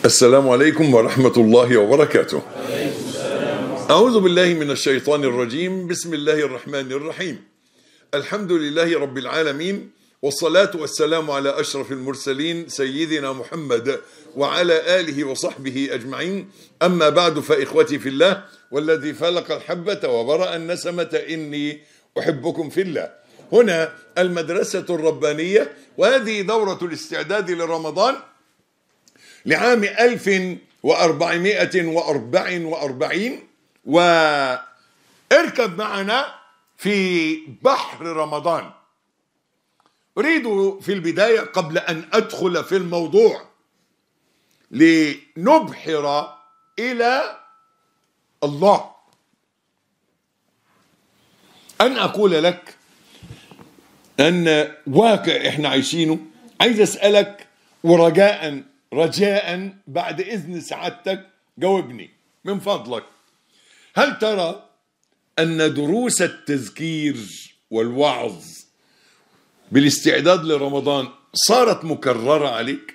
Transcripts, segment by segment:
السلام عليكم ورحمة الله وبركاته أعوذ بالله من الشيطان الرجيم بسم الله الرحمن الرحيم الحمد لله رب العالمين والصلاة والسلام على أشرف المرسلين سيدنا محمد وعلى آله وصحبه أجمعين أما بعد فإخوتي في الله والذي فلق الحبة وبرأ النسمة إني أحبكم في الله هنا المدرسة الربانية وهذه دورة الاستعداد لرمضان لعام 1444 واركب معنا في بحر رمضان أريد في البداية قبل أن أدخل في الموضوع لنبحر إلى الله أن أقول لك أن واقع إحنا عايشينه عايز أسألك ورجاء رجاء بعد إذن سعادتك جاوبني من فضلك هل ترى أن دروس التذكير والوعظ بالاستعداد لرمضان صارت مكررة عليك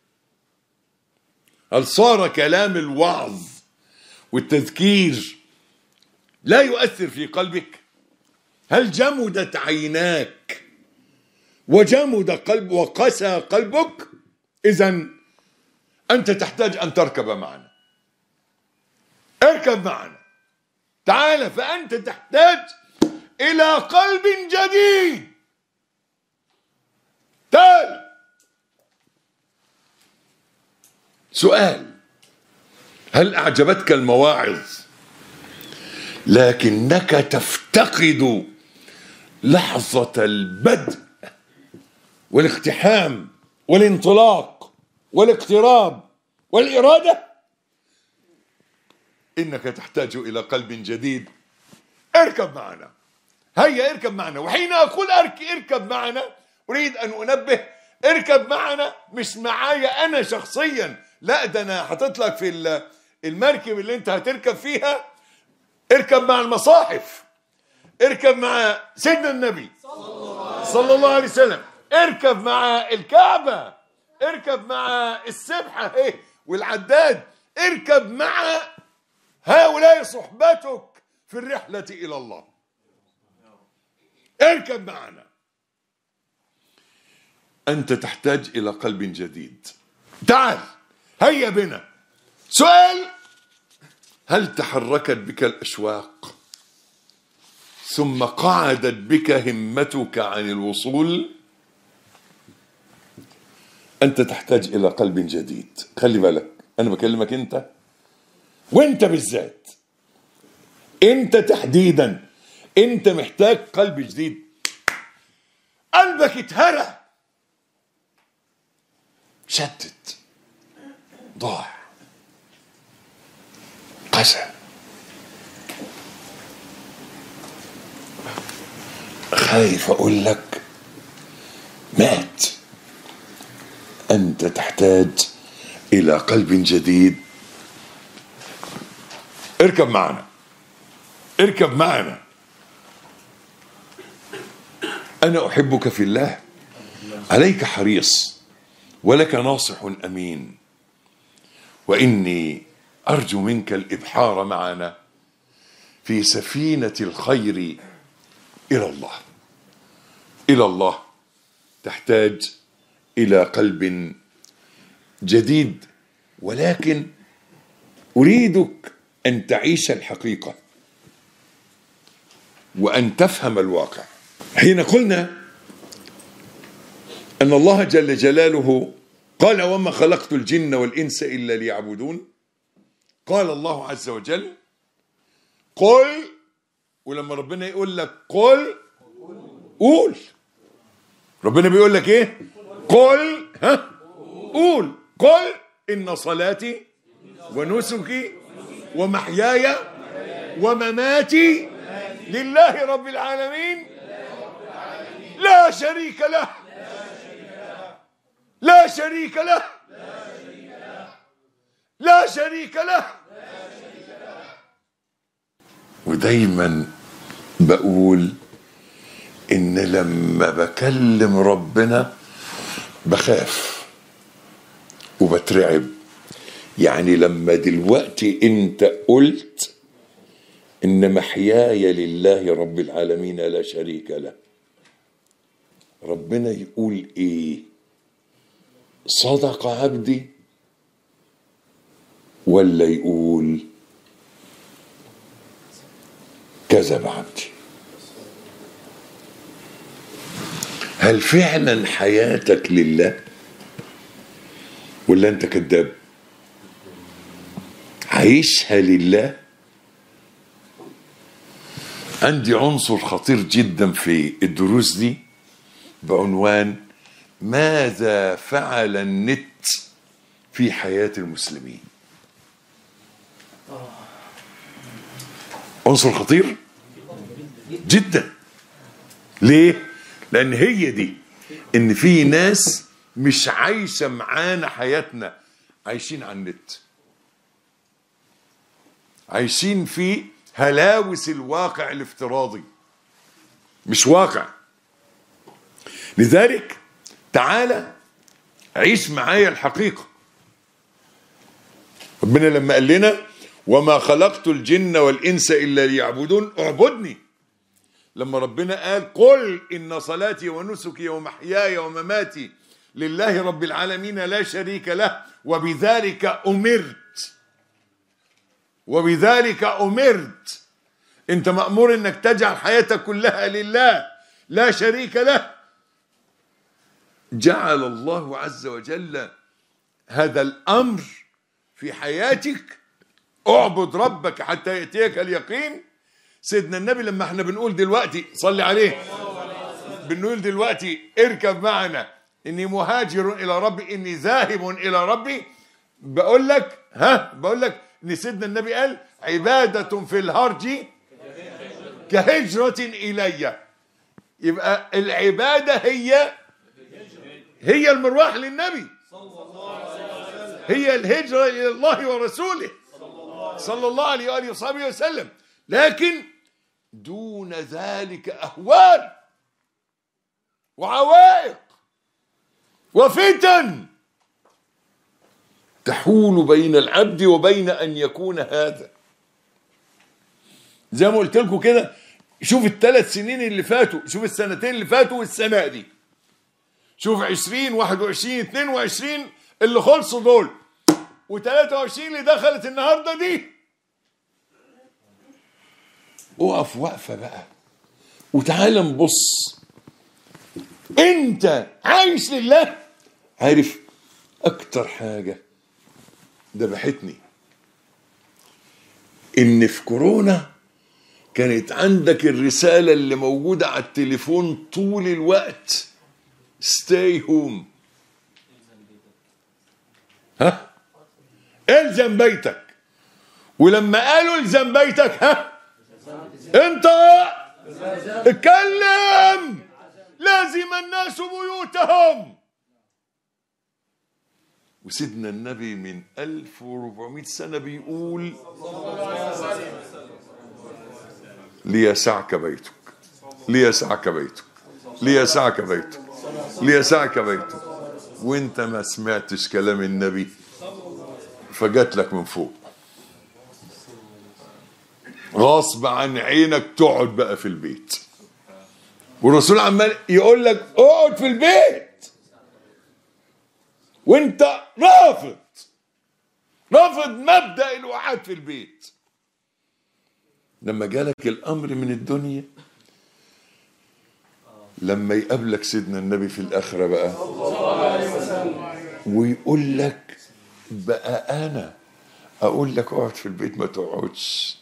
هل صار كلام الوعظ والتذكير لا يؤثر في قلبك هل جمدت عيناك وجمد قلب وقسى قلبك إذا أنت تحتاج أن تركب معنا اركب معنا تعال فأنت تحتاج إلى قلب جديد تعال سؤال هل أعجبتك المواعظ لكنك تفتقد لحظة البدء والاقتحام والانطلاق والاقتراب والإرادة إنك تحتاج إلى قلب جديد اركب معنا هيا اركب معنا وحين أقول أرك اركب معنا أريد أن أنبه اركب معنا مش معايا أنا شخصيا لا ده أنا حاطط لك في المركب اللي أنت هتركب فيها اركب مع المصاحف اركب مع سيدنا النبي صلى الله عليه وسلم اركب مع الكعبة اركب مع السبحة ايه والعداد اركب مع هؤلاء صحبتك في الرحلة إلى الله اركب معنا أنت تحتاج إلى قلب جديد تعال هيا بنا سؤال هل تحركت بك الأشواق ثم قعدت بك همتك عن الوصول أنت تحتاج إلى قلب جديد خلي بالك أنا بكلمك أنت وأنت بالذات أنت تحديدا أنت محتاج قلب جديد قلبك اتهرى شتت ضاع قسى خايف اقول لك مات انت تحتاج الى قلب جديد اركب معنا اركب معنا انا احبك في الله عليك حريص ولك ناصح امين واني ارجو منك الابحار معنا في سفينه الخير الى الله الى الله تحتاج الى قلب جديد ولكن اريدك ان تعيش الحقيقه وان تفهم الواقع حين قلنا ان الله جل جلاله قال وما خلقت الجن والانس الا ليعبدون قال الله عز وجل قل ولما ربنا يقول لك قل قول ربنا بيقول لك ايه قل ها قول قل ان صلاتي ونسكي ومحياي ومماتي لله رب العالمين لا شريك له لا شريك له لا شريك له ودايما بقول ان لما بكلم ربنا بخاف وبترعب يعني لما دلوقتي انت قلت ان محياي لله رب العالمين لا شريك له ربنا يقول ايه صدق عبدي ولا يقول كذب عبدي هل فعلا حياتك لله ولا انت كذاب عايشها لله عندي عنصر خطير جدا في الدروس دي بعنوان ماذا فعل النت في حياة المسلمين عنصر خطير جدا ليه لان هي دي ان في ناس مش عايشه معانا حياتنا عايشين على النت عايشين في هلاوس الواقع الافتراضي مش واقع لذلك تعالى عيش معايا الحقيقه ربنا لما قال لنا وما خلقت الجن والانس الا ليعبدون اعبدني لما ربنا قال قل ان صلاتي ونسكي ومحياي ومماتي لله رب العالمين لا شريك له وبذلك امرت وبذلك امرت انت مامور انك تجعل حياتك كلها لله لا شريك له جعل الله عز وجل هذا الامر في حياتك اعبد ربك حتى ياتيك اليقين سيدنا النبي لما احنا بنقول دلوقتي صلي عليه بنقول دلوقتي اركب معنا اني مهاجر الى ربي اني ذاهب الى ربي بقول لك ها بقول لك ان سيدنا النبي قال عباده في الهرج كهجره الي يبقى العباده هي هي المروح للنبي هي الهجره الى الله ورسوله صلى الله عليه واله وصحبه وسلم لكن دون ذلك اهوال وعوائق وفتن تحول بين العبد وبين ان يكون هذا زي ما قلت لكم كده شوف الثلاث سنين اللي فاتوا شوف السنتين اللي فاتوا والسنه دي شوف 20 21 22 اللي خلصوا دول و23 اللي دخلت النهارده دي اقف وقفه بقى وتعالى نبص انت عايش لله عارف اكتر حاجه ذبحتني ان في كورونا كانت عندك الرساله اللي موجوده على التليفون طول الوقت ستاي هوم ها الزم بيتك ولما قالوا الزم بيتك ها انت اتكلم لازم الناس بيوتهم وسيدنا النبي من 1400 سنة بيقول ليسعك بيتك ليسعك بيتك ليسعك بيتك ليسعك بيتك وانت ما سمعتش كلام النبي فجات لك من فوق غصب عن عينك تقعد بقى في البيت والرسول عمال يقول لك اقعد في البيت وانت رافض رافض مبدا الوعاد في البيت لما جالك الامر من الدنيا لما يقابلك سيدنا النبي في الاخره بقى ويقول لك بقى انا اقول لك اقعد في البيت ما تقعدش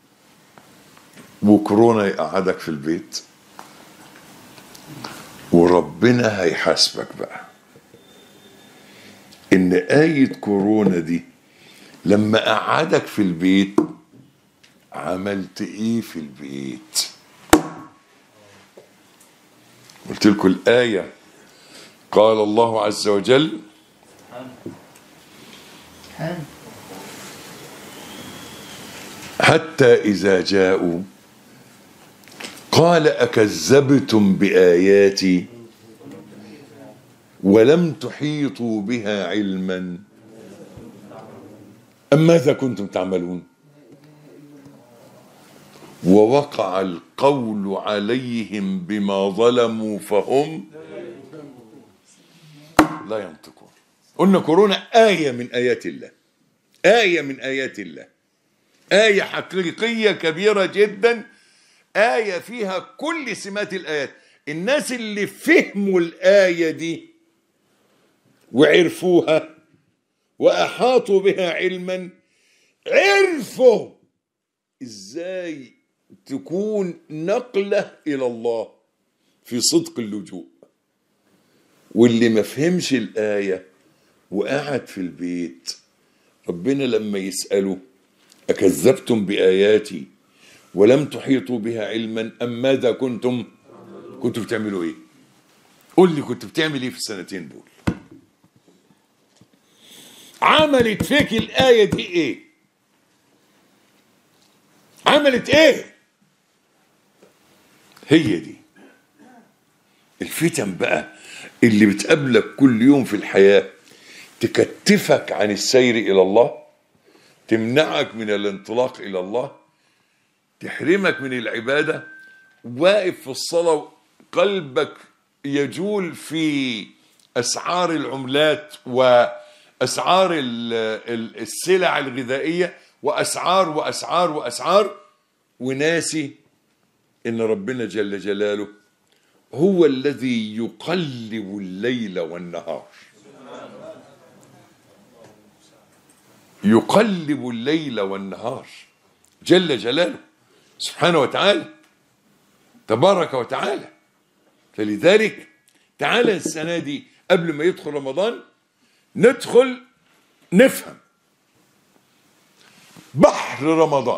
وكورونا يقعدك في البيت وربنا هيحاسبك بقى ان آية كورونا دي لما قعدك في البيت عملت ايه في البيت قلت لكم الآية قال الله عز وجل حتى إذا جاءوا قال أكذبتم بآياتي ولم تحيطوا بها علما أم ماذا كنتم تعملون ووقع القول عليهم بما ظلموا فهم لا ينطقون قلنا كورونا آية من آيات الله آية من آيات الله آية حقيقية كبيرة جدا آية فيها كل سمات الآيات الناس اللي فهموا الآية دي وعرفوها وأحاطوا بها علما عرفوا إزاي تكون نقلة إلى الله في صدق اللجوء واللي ما فهمش الآية وقعد في البيت ربنا لما يسأله أكذبتم بآياتي ولم تحيطوا بها علما أم ماذا كنتم كنتوا بتعملوا إيه قول لي كنت بتعمل إيه في السنتين دول عملت فيك الآية دي إيه عملت إيه هي دي الفتن بقى اللي بتقابلك كل يوم في الحياة تكتفك عن السير إلى الله تمنعك من الانطلاق إلى الله تحرمك من العبادة واقف في الصلاة قلبك يجول في أسعار العملات وأسعار ال- ال- السلع الغذائية وأسعار وأسعار وأسعار وناسي إن ربنا جل جلاله هو الذي يقلب الليل والنهار يقلب الليل والنهار جل جلاله سبحانه وتعالى تبارك وتعالى فلذلك تعالى السنة دي قبل ما يدخل رمضان ندخل نفهم بحر رمضان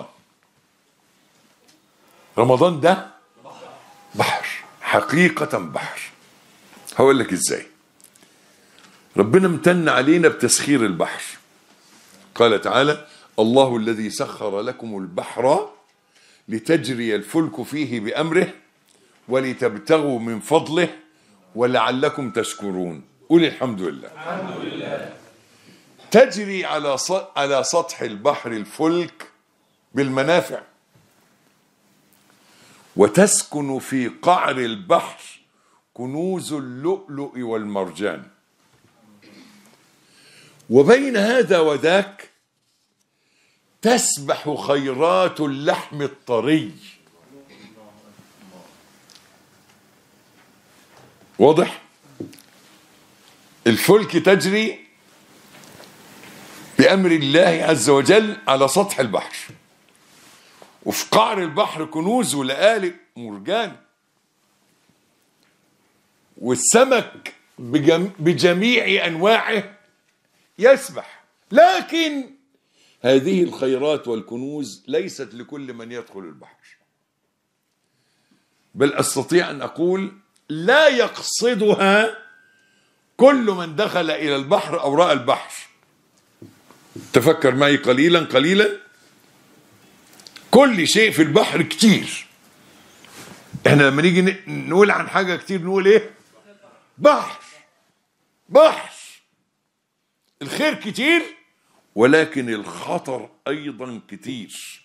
رمضان ده بحر حقيقة بحر هقول لك ازاي ربنا امتن علينا بتسخير البحر قال تعالى الله الذي سخر لكم البحر لتجري الفلك فيه بأمره ولتبتغوا من فضله ولعلكم تشكرون قول الحمد لله الحمد لله تجري على س- على سطح البحر الفلك بالمنافع وتسكن في قعر البحر كنوز اللؤلؤ والمرجان وبين هذا وذاك تسبح خيرات اللحم الطري واضح الفلك تجري بأمر الله عز وجل على سطح البحر وفي قعر البحر كنوز ولآلئ مرجان والسمك بجم بجميع أنواعه يسبح لكن هذه الخيرات والكنوز ليست لكل من يدخل البحر بل أستطيع أن أقول لا يقصدها كل من دخل إلى البحر أو رأى البحر تفكر معي قليلا قليلا كل شيء في البحر كتير احنا لما نيجي ن- نقول عن حاجة كتير نقول ايه بحر بحر الخير كتير ولكن الخطر ايضا كتير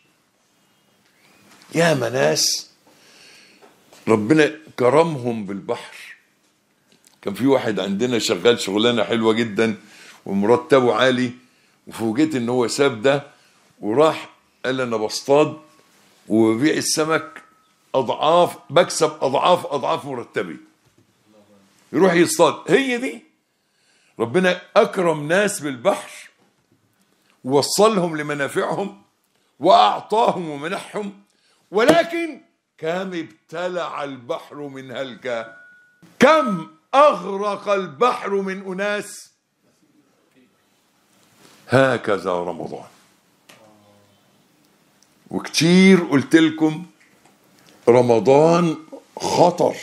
يا ناس ربنا كرمهم بالبحر كان في واحد عندنا شغال شغلانه حلوه جدا ومرتبه عالي وفوجئت ان هو ساب ده وراح قال انا بصطاد وببيع السمك اضعاف بكسب اضعاف اضعاف مرتبي يروح يصطاد هي دي ربنا اكرم ناس بالبحر ووصلهم لمنافعهم واعطاهم ومنحهم ولكن كم ابتلع البحر من هلكه كم اغرق البحر من اناس هكذا رمضان وكتير قلت لكم رمضان خطر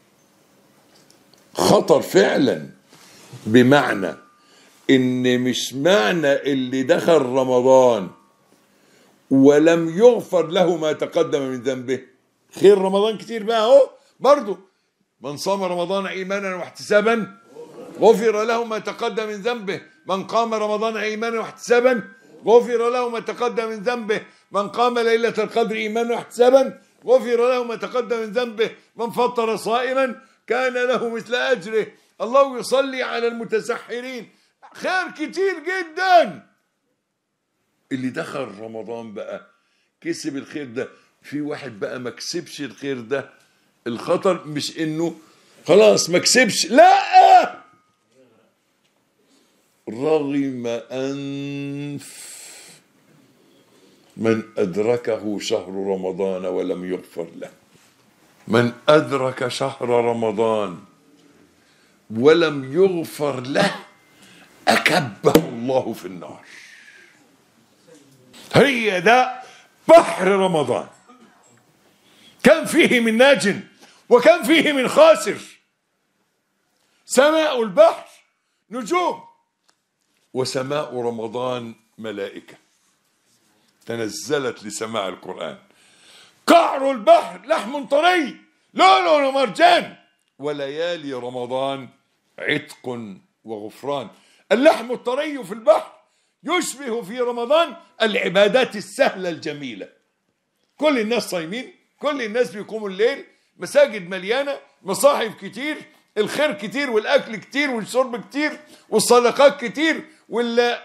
خطر فعلا بمعنى ان مش معنى اللي دخل رمضان ولم يغفر له ما تقدم من ذنبه خير رمضان كتير بقى اهو برضه من صام رمضان ايمانا واحتسابا غفر له ما تقدم من ذنبه من قام رمضان ايمانا واحتسابا غفر له ما تقدم من ذنبه من قام ليلة القدر إيمانا واحتسابا غفر له ما تقدم من ذنبه من فطر صائما كان له مثل أجره الله يصلي على المتسحرين خير كتير جدا اللي دخل رمضان بقى كسب الخير ده في واحد بقى ما كسبش الخير ده الخطر مش انه خلاص ما كسبش لا رغم انف من ادركه شهر رمضان ولم يغفر له من ادرك شهر رمضان ولم يغفر له اكبه الله في النار هي ده بحر رمضان كم فيه من ناج وكم فيه من خاسر سماء البحر نجوم وسماء رمضان ملائكة تنزلت لسماع القرآن قعر البحر لحم طري لؤلؤ ومرجان وليالي رمضان عتق وغفران اللحم الطري في البحر يشبه في رمضان العبادات السهلة الجميلة كل الناس صايمين كل الناس بيقوموا الليل مساجد مليانة مصاحف كتير الخير كتير والأكل كتير والشرب كتير والصدقات كتير ولا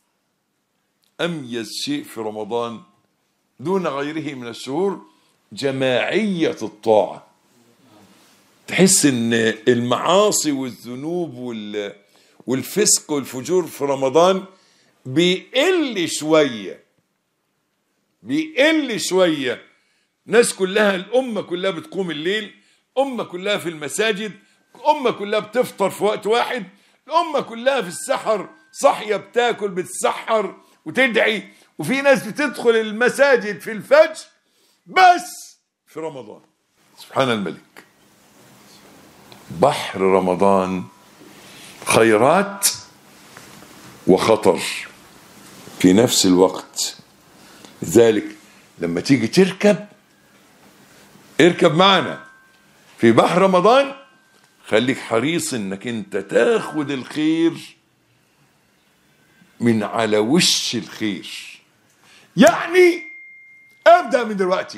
أميز شيء في رمضان دون غيره من الشهور جماعية الطاعة تحس ان المعاصي والذنوب وال والفسق والفجور في رمضان بيقل شوية بيقل شوية ناس كلها الأمة كلها بتقوم الليل أمة كلها في المساجد أمة كلها بتفطر في وقت واحد الأمة كلها في السحر صحية بتاكل بتسحر وتدعي وفي ناس بتدخل المساجد في الفجر بس في رمضان سبحان الملك بحر رمضان خيرات وخطر في نفس الوقت لذلك لما تيجي تركب اركب معنا في بحر رمضان خليك حريص انك انت تاخد الخير من على وش الخير يعني ابدا من دلوقتي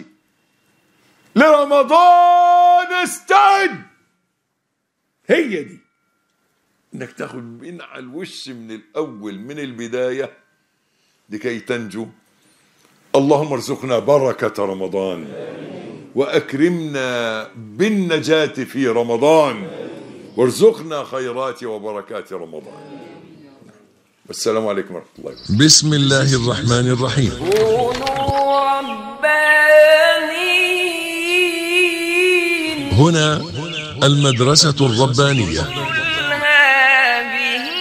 لرمضان استعد هي دي انك تاخد من على الوش من الاول من البدايه لكي تنجو اللهم ارزقنا بركه رمضان واكرمنا بالنجاه في رمضان وارزقنا خيرات وبركات رمضان والسلام عليكم ورحمه الله وبركاته بسم الله الرحمن الرحيم كونوا ربانيين هنا المدرسة الربانية هذه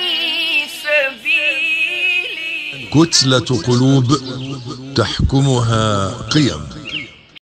سبيلي كتلة قلوب تحكمها قيم